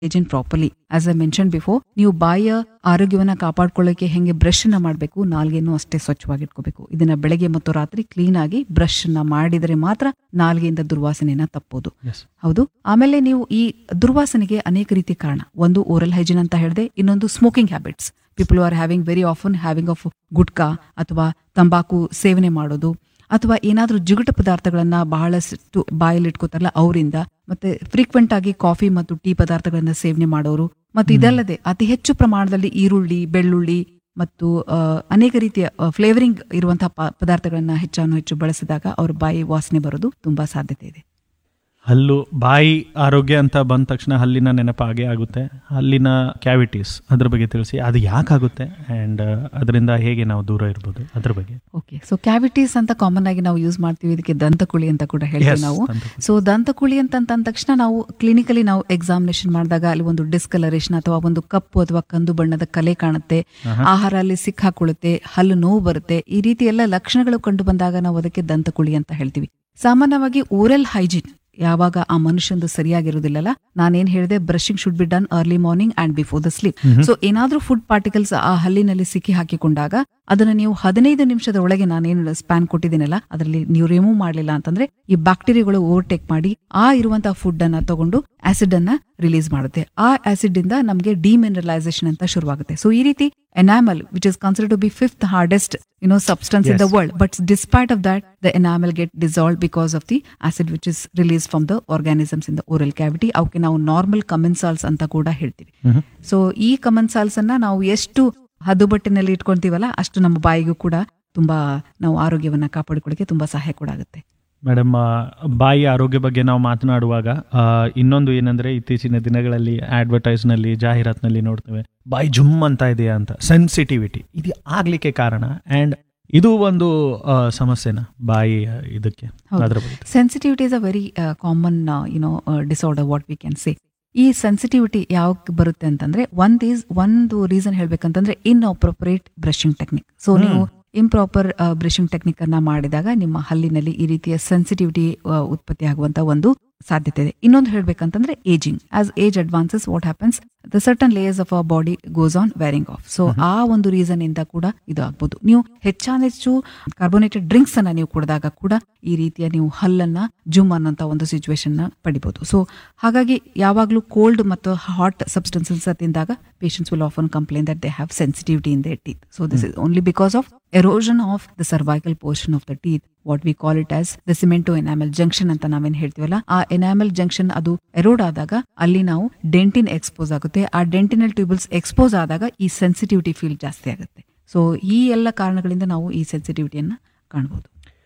Agent properly as I mention before ನೀವು ಬಾಯಿಯ ಆರೋಗ್ಯವನ್ನ ಕಾಪಾಡ್ಕೊಳ್ಳೋಕೆ ಹೆಂಗೆ ಬ್ರಷ್ ಅನ್ನ ಮಾಡಬೇಕು ನಾಲ್ಗೆನೂ ಅಷ್ಟೇ ಸ್ವಚ್ಛವಾಗಿ ಇಟ್ಕೋಬೇಕು ಇದನ್ನ ಬೆಳಗ್ಗೆ ಮತ್ತು ರಾತ್ರಿ ಕ್ಲೀನ್ ಆಗಿ ಬ್ರಷ್ ಅನ್ನ ಮಾಡಿದರೆ ಮಾತ್ರ ನಾಲ್ಗೆಯಿಂದ ದುರ್ವಾಸನೆಯನ್ನ ತಪ್ಪೋದು ಎಸ್ ಹೌದು ಆಮೇಲೆ ನೀವು ಈ ದುರ್ವಾಸನೆಗೆ ಅನೇಕ ರೀತಿ ಕಾರಣ ಒಂದು ಓರಲ್ ಹೈಜಿನ್ ಅಂತ ಹೇಳಿದೆ ಇನ್ನೊಂದು smoking habits people are having very often having of gutka ಅಥವಾ ತಂಬಾಕು ಸೇವನೆ ಮಾಡೋದು ಅಥವಾ ಏನಾದ್ರೂ ಜಿಗುಟ ಪದಾರ್ಥಗಳನ್ನ ಬಹಳಷ್ಟು ಬಾಯಲ್ಲಿ ಇಟ್ಕೋತಾರಲ್ಲ ಅವರಿಂದ ಮತ್ತೆ ಫ್ರೀಕ್ವೆಂಟ್ ಆಗಿ ಕಾಫಿ ಮತ್ತು ಟೀ ಪದಾರ್ಥಗಳನ್ನ ಸೇವನೆ ಮಾಡೋರು ಮತ್ತು ಇದಲ್ಲದೆ ಅತಿ ಹೆಚ್ಚು ಪ್ರಮಾಣದಲ್ಲಿ ಈರುಳ್ಳಿ ಬೆಳ್ಳುಳ್ಳಿ ಮತ್ತು ಆ, ಅನೇಕ ರೀತಿಯ ಫ್ಲೇವರಿಂಗ್ ಇರುವಂತಹ ಪ- ಪದಾರ್ಥಗಳನ್ನ ಹೆಚ್ಚಾನು ಹೆಚ್ಚು ಬಳಸಿದಾಗ ಅವ್ರ ಬಾಯಿ ವಾಸನೆ ಬರೋದು ತುಂಬಾ ಸಾಧ್ಯತೆ ಇದೆ ಹಲ್ಲು ಬಾಯಿ ಆರೋಗ್ಯ ಅಂತ ಬಂದ ತಕ್ಷಣ ಹಲ್ಲಿನ ನೆನಪು ಹಾಗೆ ಆಗುತ್ತೆ ಹಲ್ಲಿನ ಕ್ಯಾವಿಟೀಸ್ ಅದ್ರ ಬಗ್ಗೆ ತಿಳಿಸಿ ಅದು ಯಾಕಾಗುತ್ತೆ ಆ್ಯಂಡ್ ಅದರಿಂದ ಹೇಗೆ ನಾವು ದೂರ ಇರ್ಬೋದು ಅದ್ರ ಬಗ್ಗೆ ಓಕೆ ಸೊ ಕ್ಯಾವಿಟೀಸ್ ಅಂತ ಕಾಮನ್ ಆಗಿ ನಾವು ಯೂಸ್ ಮಾಡ್ತೀವಿ ಇದಕ್ಕೆ ದಂತಕುಳಿ ಅಂತ ಕೂಡ ಹೇಳ್ತೀವಿ Yes, ನಾವು ದಂತಕುಳಿ. ಸೊ ದಂತಕುಳಿ ಅಂತ ಅಂದ ತಕ್ಷಣ ನಾವು ಕ್ಲಿನಿಕಲಿ ನಾವು ಎಕ್ಸಾಮಿನೇಷನ್ ಮಾಡಿದಾಗ ಅಲ್ಲಿ ಒಂದು ಡಿಸ್ಕಲರೇಷನ್ ಅಥವಾ ಒಂದು ಕಪ್ಪು ಅಥವಾ ಕಂದು ಬಣ್ಣದ ಕಲೆ ಕಾಣುತ್ತೆ ಆಹಾರ ಅಲ್ಲಿ ಸಿಕ್ಕಾಕೊಳ್ಳುತ್ತೆ ಹಲ್ಲು ನೋವು ಬರುತ್ತೆ ಈ ರೀತಿ ಎಲ್ಲ ಲಕ್ಷಣಗಳು ಕಂಡು ಬಂದಾಗ ನಾವು ಅದಕ್ಕೆ ದಂತಕುಳಿ ಅಂತ ಹೇಳ್ತೀವಿ ಸಾಮಾನ್ಯವಾಗಿ ಓರಲ್ ಹೈಜಿನ್ ಯಾವಾಗ ಆ ಮನುಷ್ಯಂದು ಸರಿಯಾಗಿರೋದಿಲ್ಲಲ್ಲ ನಾನೇನ್ ಹೇಳಿದೆ brushing should be done early morning and before the sleep so ಏನಾದ್ರೂ ಫುಡ್ ಪಾರ್ಟಿಕಲ್ಸ್ ಆ ಹಲ್ಲಿನಲ್ಲಿ ಸಿಕ್ಕಿ ಹಾಕಿಕೊಂಡಾಗ ಅದನ್ನ ನೀವು ಹದಿನೈದು ನಿಮಿಷದ ಒಳಗೆ ನಾನೇನು ಸ್ಪ್ಯಾನ್ ಕೊಟ್ಟಿದ್ದೀನಲ್ಲ ಅದರಲ್ಲಿ ನೀವು ರಿಮೂವ್ ಮಾಡಲಿಲ್ಲ ಅಂತಂದ್ರೆ ಈ ಬ್ಯಾಕ್ಟೀರಿಯಾಗಳು ಓವರ್ಟೇಕ್ ಮಾಡಿ ಆ ಇರುವಂತಹ ಫುಡ್ ಅನ್ನ ತಗೊಂಡು ಆಸಿಡ್ ಅನ್ನ ರಿಲೀಸ್ ಮಾಡುತ್ತೆ ಆ ಆಸಿಡ್ ಇಂದ ನಮಗೆ ಡಿಮಿನರಲೈಸೇಷನ್ ಅಂತ ಶುರುವಾಗುತ್ತೆ ಸೊ ಈ ರೀತಿ enamel which is consider to be fifth hardest you know substance in the Yes. World but despite of that the enamel get dissolve because of the acid which is release from the organisms in the oral cavity ಅವಕ್ಕೆ ನಾವು normal ಕಮೆನ್ಸಾಲ್ಸ್ ಅಂತ ಕೂಡ ಹೇಳ್ತೀವಿ ಮ್ಹೂ. So ಈ ಕಮನ್ಸಾಲ್ಸ್ ಅನ್ನ ನಾವು ಎಷ್ಟು ಹದ್ದುಬಟ್ಟಿನಲ್ಲಿ ಇಟ್ಕೊಂತೀವಲ್ಲ ಅಷ್ಟು ನಮ್ಮ ಬಾಯಿಗೂ ಕೂಡ ತುಂಬಾ ನಾವು ಆರೋಗ್ಯವನ್ನ ಕಾಪಾಡಿಕೊಳ್ಳಕ್ಕೆ ತುಂಬಾ ಸಹಾಯ ಕೂಡ ಆಗುತ್ತೆ ಮೇಡಮ್ ಆ, ಬಾಯಿ ಆರೋಗ್ಯ ಬಗ್ಗೆ ನಾವು ಮಾತನಾಡುವಾಗ ಆ, ಇನ್ನೊಂದು ಏನಂದ್ರೆ ಇತ್ತೀಚಿನ ದಿನಗಳಲ್ಲಿ ಅಡ್ವರ್ಟೈಸ್ನಲ್ಲಿ ಜಾಹೀರಾತಿನಲ್ಲಿ ನೋಡ್ತೇವೆ ಬಾಯಿ ಜುಮ್ ಅಂತ ಇದೆಯಾ ಅಂತ ಸೆನ್ಸಿಟಿವಿಟಿ ಇದು ಆಗ್ಲಿಕ್ಕೆ ಕಾರಣ ಆ್ಯಂಡ್ ಇದು ಒಂದು ಆ, ಸಮಸ್ಯೆನಾ ಬಾಯಿ ಆ, ಇದಕ್ಕೆ ಹೌದು. ಅದ್ರ ಬಗ್ಗೆ sensitivity is a very common you know disorder what we can say ಈ ಸೆನ್ಸಿಟಿವಿಟಿ ಯಾವಾಗ ಬರುತ್ತೆ ಅಂತಂದ್ರೆ ಒಂದ್ ಈಸ್ ಒಂದು ರೀಸನ್ ಹೇಳ್ಬೇಕಂತಂದ್ರೆ inappropriate brushing technique so hmm. ನೀವು ಇಂಪ್ರಾಪರ್ ಬ್ರಷಿಂಗ್ ಟೆಕ್ನಿಕ್ ಅನ್ನ ಮಾಡಿದಾಗ ನಿಮ್ಮ ಹಲ್ಲಿನಲ್ಲಿ ಈ ರೀತಿಯ ಸೆನ್ಸಿಟಿವಿಟಿ ಉತ್ಪತ್ತಿ ಆಗುವಂತ ಒಂದು ಸಾಧ್ಯತೆ ಇದೆ ಇನ್ನೊಂದು ಹೇಳ್ಬೇಕಂತಂದ್ರೆ ageing as age advances what happens the certain layers of a body goes on wearing off so ಆ ಒಂದು ರೀಸನ್ ಇಂದ ಕೂಡ ಇದು ಆಗ್ಬೋದು ನೀವು ಹೆಚ್ಚಾನೆಚ್ಚು ಕಾರ್ಬೋನೇಟೆಡ್ ಡ್ರಿಂಕ್ಸ್ ಅನ್ನ ನೀವು ಕುಡಿದಾಗ ಕೂಡ ಈ ರೀತಿಯ ನೀವು ಹಲ್ಲನ್ನ ಜುಮ್ ಅನ್ನೋಂತ ಒಂದು ಸಿಚುವೇಶನ್ ನ ಪಡಿಬಹುದು ಸೊ ಹಾಗಾಗಿ ಯಾವಾಗಲೂ ಕೋಲ್ಡ್ ಮತ್ತು ಹಾಟ್ ಸಬ್ಸ್ಟೆನ್ಸಸ್ ತಿಂದಾಗ patients will often complain that they have sensitivity in they teeth so this is only because of erosion of the cervical portion of the teeth what we call it as the cemento enamel junction ಅಂತ ನಾವೇನ್ ಹೇಳ್ತೀವಲ್ಲ ಆ enamel junction ಅದು ಎರೋಡ್ ಆದಾಗ ಅಲ್ಲಿ ನಾವು dentine expose ಆಗುತ್ತೆ ಆ ಡೆಂಟಿನಲ್ ಟ್ಯೂಬಲ್ಸ್ ಎಕ್ಸ್ಪೋಸ್ ಆದಾಗ ಈ ಸೆನ್ಸಿಟಿವಿಟಿ ಫೀಲ್ ಜಾಸ್ತಿ ಆಗುತ್ತೆ ಸೊ ಈ ಎಲ್ಲ ಕಾರಣಗಳಿಂದ ನಾವು ಈ ಸೆನ್ಸಿಟಿವಿಟಿಯನ್ನ ಕಾಣಬಹುದು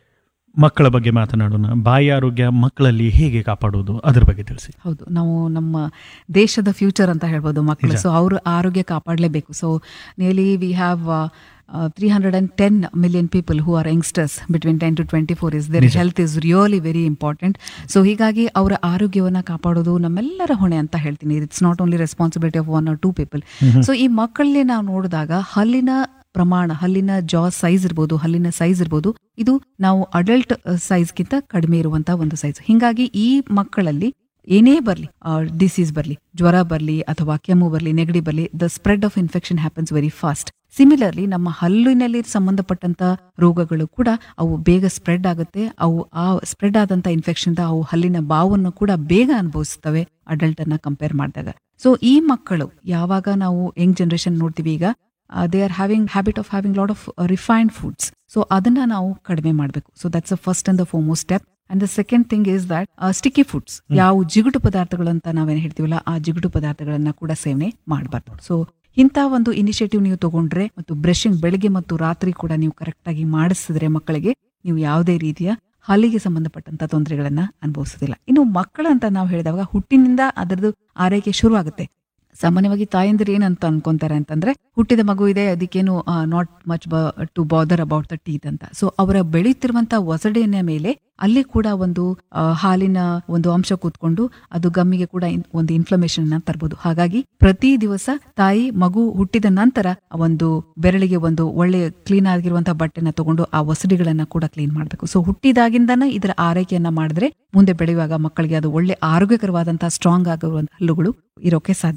ಮಕ್ಕಳ ಬಗ್ಗೆ ಮಾತನಾಡೋಣ ಬಾಯಿ ಆರೋಗ್ಯ ಮಕ್ಕಳಲ್ಲಿ ಹೇಗೆ ಕಾಪಾಡೋದು ಅದ್ರ ಬಗ್ಗೆ ತಿಳಿಸಿ ಹೌದು ನಾವು ನಮ್ಮ ದೇಶದ ಫ್ಯೂಚರ್ ಅಂತ ಹೇಳ್ಬೋದು ಮಕ್ಕಳು ನಿಜ. ಸೊ ಅವ್ರ ಆರೋಗ್ಯ ಕಾಪಾಡಲೇಬೇಕು so nearly we have three hundred and ten million people who are youngsters between ten to twenty four is there ನಿಜ. Health is really very important so ಹೀಗಾಗಿ ಅವರ ಆರೋಗ್ಯವನ್ನು ಕಾಪಾಡೋದು ನಮ್ಮೆಲ್ಲರ ಹೊಣೆ ಅಂತ ಹೇಳ್ತೀನಿ it's not only responsibility of one or two people so ಈ ಮಕ್ಕಳಲ್ಲಿ ನಾವು ನೋಡಿದಾಗ ಹಲ್ಲಿನ ಪ್ರಮಾಣ ಹಲ್ಲಿನ ಜಾ ಸೈಜ್ ಇರ್ಬೋದು ಹಲ್ಲಿನ ಸೈಜ್ ಇರ್ಬೋದು ಇದು ನಾವು ಅಡಲ್ಟ್ ಸೈಜ್ಗಿಂತ ಕಡಿಮೆ ಇರುವಂತಹ ಒಂದು ಸೈಜ್ ಹಿಂಗಾಗಿ ಈ ಮಕ್ಕಳಲ್ಲಿ ಏನೇ ಬರಲಿ ಡಿಸೀಸ್ ಬರಲಿ ಜ್ವರ ಬರಲಿ ಅಥವಾ ಕೆಮ್ಮು ಬರಲಿ ನೆಗಡಿ ಬರಲಿ the spread of infection happens very fast similarly ನಮ್ಮ ಹಲ್ಲಿನಲ್ಲಿ ಸಂಬಂಧಪಟ್ಟಂತ ರೋಗಗಳು ಕೂಡ ಅವು ಬೇಗ ಸ್ಪ್ರೆಡ್ ಆಗುತ್ತೆ ಅವು ಆ ಸ್ಪ್ರೆಡ್ ಆದಂತ ಇನ್ಫೆಕ್ಷನ್ ಅವು ಹಲ್ಲಿನ ಬಾವನ್ನು ಕೂಡ ಬೇಗ ಅನುಭವಿಸ್ತವೆ ಅಡಲ್ಟ್ ಅನ್ನ ಕಂಪೇರ್ ಮಾಡಿದಾಗ ಸೊ ಈ ಮಕ್ಕಳು ಯಾವಾಗ ನಾವು ಯಂಗ್ ಜನರೇಷನ್ ನೋಡ್ತೀವಿ ಈಗ they are having habit of having lot of refined foods so ಅದನ್ನ ನಾವು ಕಡಿಮೆ ಮಾಡಬೇಕು so that's a first and the foremost step and the second thing is that sticky foods ಯಾವ ಜಿಗುಟು ಪದಾರ್ಥಗಳು ಅಂತ ನಾವೇನ್ ಹೇಳ್ತೀವಲ್ಲ ಆ ಜಿಗುಟು ಪದಾರ್ಥಗಳನ್ನ ಕೂಡ ಸೇವನೆ ಮಾಡಬಾರ್ದು ಸೊ ಇಂಥ ಒಂದು ಇನಿಷಿಯೇಟಿವ್ ನೀವು ತಗೊಂಡ್ರೆ ಮತ್ತು ಬ್ರಷಿಂಗ್ ಬೆಳಿಗ್ಗೆ ಮತ್ತು ರಾತ್ರಿ ಕೂಡ ನೀವು ಕರೆಕ್ಟ್ ಆಗಿ ಮಾಡಿಸಿದ್ರೆ ಮಕ್ಕಳಿಗೆ ನೀವು ಯಾವುದೇ ರೀತಿಯ ಹಲ್ಲಿಗೆ ಸಂಬಂಧಪಟ್ಟಂತ ತೊಂದರೆಗಳನ್ನ ಅನುಭವಿಸೋದಿಲ್ಲ ಇನ್ನು ಮಕ್ಕಳು ಅಂತ ನಾವು ಹೇಳಿದಾಗ ಹುಟ್ಟಿನಿಂದ ಅದರದ್ದು ಆರೈಕೆ ಶುರುವಾಗುತ್ತೆ ಸಾಮಾನ್ಯವಾಗಿ ತಾಯಂದಿರು ಏನಂತ ಅನ್ಕೊಂತಾರೆ ಅಂತಂದ್ರೆ ಹುಟ್ಟಿದ ಮಗು ಇದೆ ಅದಕ್ಕೇನು not much to bother about the teeth ಅಂತ ಸೊ ಅವರ ಬೆಳೀತಿರುವಂತ ಒಸಡೆಯ ಮೇಲೆ ಅಲ್ಲಿ ಕೂಡ ಒಂದು ಆ, ಹಾಲಿನ ಒಂದು ಅಂಶ ಕೂತ್ಕೊಂಡು ಅದು ಗಮ್ಮಿಗೆ ಕೂಡ ಇನ್- ಒಂದು ಇನ್ಫ್ಲಮೇಷನ್ ಅನ್ನ ತರಬಹುದು ಹಾಗಾಗಿ ಪ್ರತಿ ದಿವಸ ತಾಯಿ ಮಗು ಹುಟ್ಟಿದ ನಂತರ ಆ ಒಂದು ಬೆರಳಿಗೆ ಒಂದು ಒಳ್ಳೆ ಕ್ಲೀನ್ ಆಗಿರುವಂತಹ ಬಟ್ಟೆನ ತಗೊಂಡು ಆ ಒಸಡಿಗಳನ್ನ ಕೂಡ ಕ್ಲೀನ್ ಮಾಡಬೇಕು ಸೊ ಹುಟ್ಟಿದಾಗಿಂದನೇ ಇದರ ಆರೈಕೆಯನ್ನ ಮಾಡಿದ್ರೆ ಮುಂದೆ ಬೆಳೆಯುವಾಗ ಮಕ್ಕಳಿಗೆ ಅದು ಒಳ್ಳೆ ಆರೋಗ್ಯಕರವಾದಂತಹ ಸ್ಟ್ರಾಂಗ್ ಆಗಿರುವಂತಹ ಹಲ್ಲುಗಳು ಇರೋಕೆ ಸಾಧ್ಯ